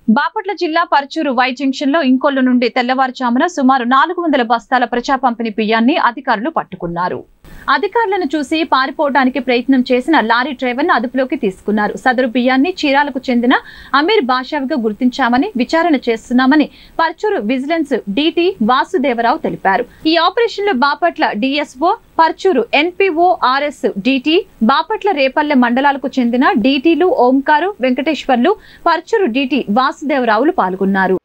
బాపట్ల జిల్లా Parchur Y junction లో ఇంకొల్లు నుండి తెల్లవారుజామున సుమారు నాలుగు వందల బస్తాల ప్రజా పంపిణీ బియ్యాన్ని అధికారులు పట్టుకున్నారు అధికారులను చూసి పారిపోవడానికి ప్రయత్నం చేసిన లారీ డ్రైవర్ ను అదుపులోకి తీసుకున్నారు సదరు బియ్యాన్ని చీరాలకు చెందిన అమీర్ బాషావిగా గుర్తించామని విచారణ చేస్తున్నామని పర్చూరు విజిలెన్స్ డీటీ వాసుదేవరావు తెలిపారు ఈ ఆపరేషన్ లో Bapatla DSO Parchur NPO RS DT Bapatla Repalle మండలాలకు చెందిన డిటీలు ఓంకారు వెంకటేశ్వర్లు పర్చూరు డిటి వాసుదేవరావులు పాల్గొన్నారు